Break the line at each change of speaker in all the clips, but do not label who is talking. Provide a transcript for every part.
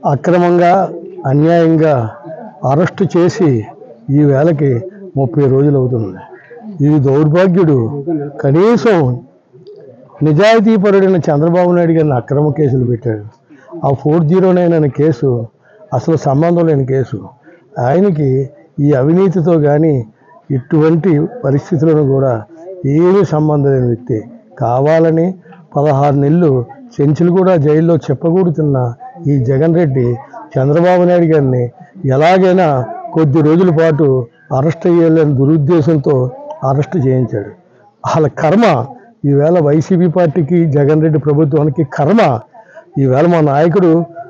అక్రమంగా అన్యాయంగా అరెస్టు చేసి ఈ వేళకి ముప్పై రోజులు అవుతుంది ఈ దౌర్భాగ్యుడు కనీసం నిజాయితీపరుడైన చంద్రబాబు నాయుడు గారిని అక్రమ కేసులు పెట్టాడు ఆ ఫోర్ జీరో నైన్ అనే కేసు అసలు సంబంధం లేని కేసు ఆయనకి ఈ అవినీతితో కానీ ఇటువంటి పరిస్థితులను కూడా ఏమీ సంబంధం లేని వ్యక్తి కావాలని పదహారు నెలలు చెంచులు కూడా జైల్లో చెప్పకూడుతున్న ఈ జగన్ రెడ్డి చంద్రబాబు నాయుడు గారిని ఎలాగైనా కొద్ది రోజుల పాటు అరెస్ట్ అయ్యేయాలని దురుద్దేశంతో అరెస్ట్ చేయించాడు వాళ్ళ కర్మ ఈవేళ వైసీపీ పార్టీకి జగన్ రెడ్డి ప్రభుత్వానికి కర్మ ఈవేళ మా నాయకుడు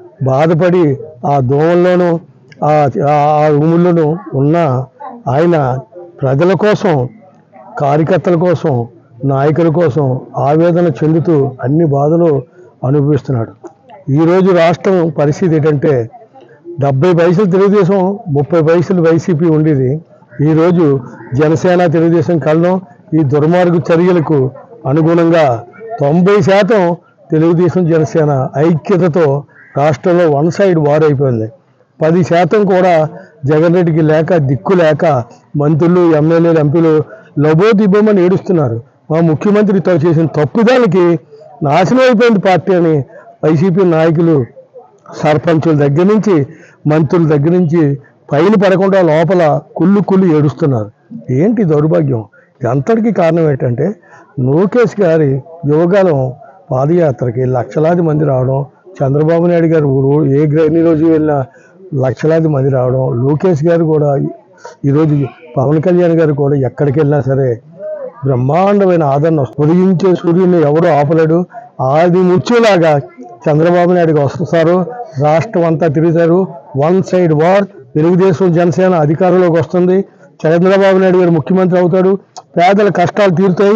బాధపడి ఆ దోమల్లోనూ ఆ ఆ రూముల్లోనూ ఉన్న ఆయన ప్రజల కోసం కార్యకర్తల కోసం నాయకుల కోసం ఆవేదన చెందుతూ అన్ని బాధలు అనుభవిస్తున్నాడు ఈరోజు రాష్ట్రం పరిస్థితి ఏంటంటే డెబ్బై పైసలు తెలుగుదేశం ముప్పై పైసలు వైసీపీ ఉండేది ఈరోజు జనసేన తెలుగుదేశం కలడం ఈ దుర్మార్గ చర్యలకు అనుగుణంగా తొంభై శాతం తెలుగుదేశం జనసేన ఐక్యతతో రాష్ట్రంలో వన్ సైడ్ వార్ అయిపోయింది పది శాతం కూడా జగన్ రెడ్డికి లేక దిక్కు లేక మంత్రులు ఎమ్మెల్యేలు ఎంపీలు లబోదిబ్బమని ఏడుస్తున్నారు మా ముఖ్యమంత్రితో చేసిన తప్పుదానికి నాశనం అయిపోయింది పార్టీ అని వైసీపీ నాయకులు సర్పంచుల దగ్గర నుంచి మంత్రుల దగ్గర నుంచి పైన పడకుండా లోపల కుళ్ళు కుళ్ళు ఏడుస్తున్నారు ఏంటి దౌర్భాగ్యం అంతటికీ కారణం ఏంటంటే లోకేష్ గారి యోగాలం పాదయాత్రకి లక్షలాది మంది రావడం చంద్రబాబు నాయుడు గారు రో- ఏ గ్ర- ఎన్ని రోజు వెళ్ళినా లక్షలాది మంది రావడం లోకేష్ గారు కూడా ఈరోజు పవన్ కళ్యాణ్ గారు కూడా ఎక్కడికి వెళ్ళినా సరే బ్రహ్మాండమైన ఆదరణ వస్తుంది. ఉదయించే సూర్యుని ఎవరు ఆపలేడు ఆది ముచ్చులాగా చంద్రబాబు నాయుడుకి వస్తారు రాష్ట్రం అంతా తిరుగుతారు one side war Telugu Desam Janasena అధికారంలోకి వస్తుంది చంద్రబాబు నాయుడు గారు ముఖ్యమంత్రి అవుతాడు పేదల కష్టాలు తీరుతాయి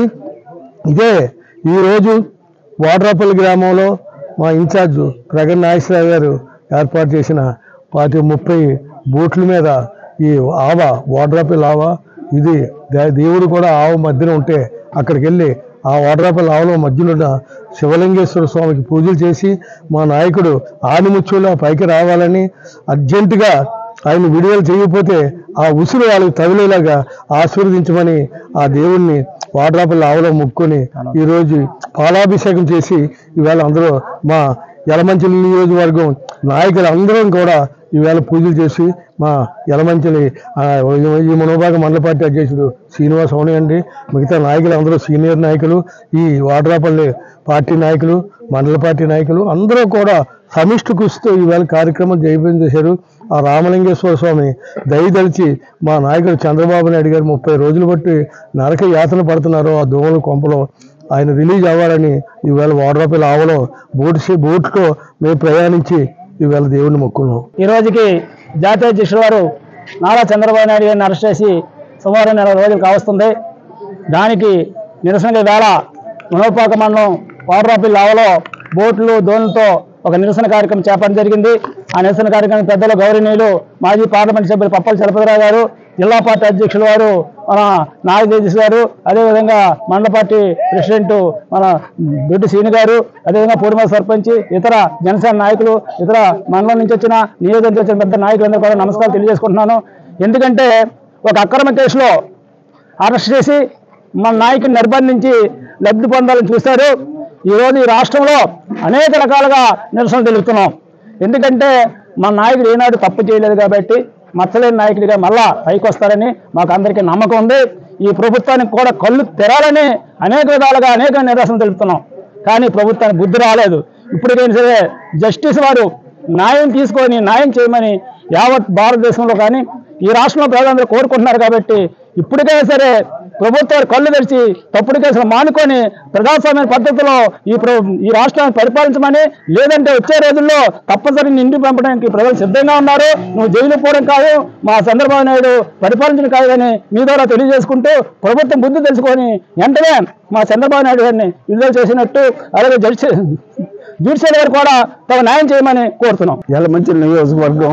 ఇదే ఈరోజు వాడ్రాపల్లి గ్రామంలో మా ఇన్ఛార్జ్ ప్రగన్ నాగేశ్వరరావు గారు ఏర్పాటు చేసిన పాతి ముప్పై బోట్ల మీద ఈ ఆవ వాడ్రాపల్లి ఆవ ఇది దే- దేవుడు కూడా ఆవ మధ్యన ఉంటే అక్కడికి వెళ్ళి ఆ వాడ్రాపల్లి ఆవలో మధ్యలో ఉన్న శివలింగేశ్వర స్వామికి పూజలు చేసి మా నాయకుడు ఆనిముచ్చులా పైకి రావాలని అర్జెంటుగా ఆయన విడుదల చేయకపోతే ఆ ఉసురు వాళ్ళకి తగిలేలాగా ఆశీర్వదించమని ఆ దేవుణ్ణి వాడ్రాపల్లి ఆవలో ముక్కుని ఈరోజు పాలాభిషేకం చేసి ఈవేళ అందరూ మా యలమంచిలి నియోజకవర్గం నాయకులు అందరం కూడా ఈవేళ పూజలు చేసి మా యలమంచిలి ఆ, ఈ మనోభాగ మండల పార్టీ అధ్యక్షుడు శ్రీనివాస్ అవుని అండి మిగతా నాయకులు అందరూ సీనియర్ నాయకులు ఈ వాడ్రాపల్లి పార్టీ నాయకులు మండల పార్టీ నాయకులు అందరూ కూడా సమిష్టి కృషితో ఈవేళ కార్యక్రమం జయప్రదం చేశారు ఆ రామలింగేశ్వర స్వామి దయదలిచి మా నాయకుడు చంద్రబాబు నాయుడు గారు ముప్పై రోజులు బట్టి నరక యాతన పడుతున్నారు ఆ దోమల కొంపలో ఆయన రిలీజ్ అవ్వాలని ఈవేళ వాడ్రాపల్లి ఆవలో బోట్ షే- బోట్లో మేము ప్రయాణించి ఈవేళ దేవుని మొక్కున్నాం
ఈ రోజుకి జాతీయ అధ్యక్షుల వారు నారా చంద్రబాబు నాయుడు గారిని అరెస్ట్ చేసి సుమారు నెల రోజులు కావస్తుంది దానికి నిరసనగా వేళ మనోపాక మండలం వాడరాపల్లి లావలో బోట్లు దోణులతో ఒక నిరసన కార్యక్రమం చేపట్టడం జరిగింది ఆ నిరసన కార్యక్రమం పెద్దలు గౌరవనీయులు మాజీ పార్లమెంట్ సభ్యులు పప్పల చలపతిరావు గారు జిల్లా పార్టీ అధ్యక్షుల వారు మన నాగదేశ్ గారు అదేవిధంగా మండల పార్టీ ప్రెసిడెంట్ మన దొడ్డి శ్రీని గారు అదేవిధంగా పూర్వ సర్పంచ్ ఇతర జనసేన నాయకులు ఇతర మండలం నుంచి వచ్చిన నియోజకవర్గం నుంచి వచ్చిన పెద్ద నాయకులందరూ కూడా నమస్కారం తెలియజేసుకుంటున్నాను ఎందుకంటే ఒక అక్రమ కేసులో అరెస్ట్ చేసి మన నాయకుని నిర్బంధించి లబ్ధి పొందాలని చూస్తారు ఈరోజు ఈ రాష్ట్రంలో అనేక రకాలుగా నిరసన తెలుపుతున్నాం ఎందుకంటే మన నాయకుడు ఏనాడు తప్పు చేయలేదు కాబట్టి మచ్చలేని నాయకుడిగా మళ్ళా పైకి వస్తారని మాకు అందరికీ నమ్మకం ఉంది ఈ ప్రభుత్వానికి కూడా కళ్ళు తెరాలని అనేక విధాలుగా అనేక నిరసన తెలుపుతున్నాం కానీ ప్రభుత్వానికి బుద్ధి రాలేదు ఇప్పటికైనా సరే జస్టిస్ వారు న్యాయం తీసుకొని న్యాయం చేయమని యావత్ భారతదేశంలో కానీ ఈ రాష్ట్రంలో ప్రజలందరూ కోరుకుంటున్నారు కాబట్టి ఇప్పటికైనా సరే ప్రభుత్వాలు కళ్ళు తెరిచి తప్పుడు కేసులు మానుకొని ప్రజాస్వామ్య పద్ధతిలో ఈ ప్ర ఈ రాష్ట్రాన్ని పరిపాలించమని లేదంటే వచ్చే రోజుల్లో తప్పనిసరి నిండి పంపడానికి ప్రజలు సిద్ధంగా ఉన్నారు నువ్వు జైలు పోవడం కాదు మా చంద్రబాబు నాయుడు పరిపాలించడం కాదు అని మీ ద్వారా తెలియజేసుకుంటూ ప్రభుత్వం బుద్ధి తెలుసుకొని వెంటనే మా చంద్రబాబు నాయుడు గారిని విడుదల చేసినట్టు అలాగే జడ్జి జ్యుడిషియల్ గారు కూడా తమ న్యాయం చేయమని కోరుతున్నాం
యలమంచి నియోజకవర్గం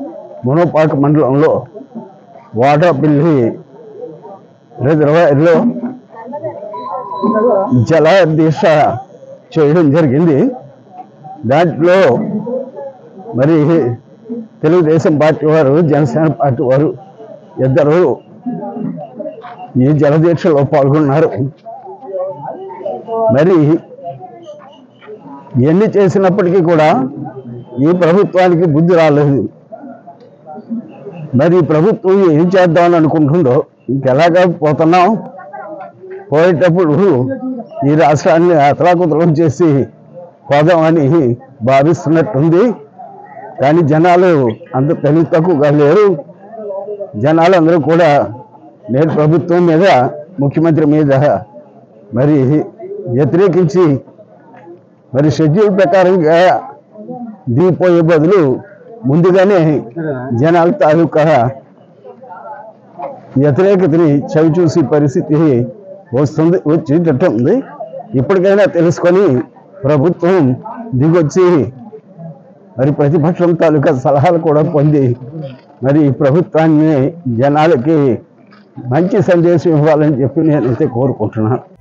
మునోపాక మండలంలో వాడపల్లి రిజర్వాయర్లో జల దీక్ష చేయడం జరిగింది దాంట్లో
మరి తెలుగుదేశం పార్టీ వారు జనసేన పార్టీ వారు ఇద్దరు ఈ జలదీక్షలో పాల్గొన్నారు మరి ఎన్ని చేసినప్పటికీ కూడా ఈ ప్రభుత్వానికి బుద్ధి రాలేదు మరి ఈ ప్రభుత్వం ఏం చేద్దామని అనుకుంటుందో ఇంకెలాగా పోతున్నాం పోయేటప్పుడు ఈ రాష్ట్రాన్ని అతలాకుతలం చేసి పోదామని భావిస్తున్నట్టుంది కానీ జనాలు అంత తెలివి తక్కువగా లేరు జనాలందరూ కూడా నేడు ప్రభుత్వం మీద ముఖ్యమంత్రి మీద మరి వ్యతిరేకించి మరి షెడ్యూల్ ప్రకారంగా దిగిపోయే బదులు ముందుగానే జనాల తాలూకా వ్యతిరేకతని చవి చూసి పరిస్థితి వస్తుంది వచ్చేటట్టు ఉంది ఇప్పటికైనా తెలుసుకొని ప్రభుత్వం దిగొచ్చి మరి ప్రతిపక్షం తాలూకా సలహాలు కూడా పొంది మరి ఈ ప్రభుత్వాన్ని జనాలకి మంచి సందేశం ఇవ్వాలని చెప్పి నేనైతే కోరుకుంటున్నాను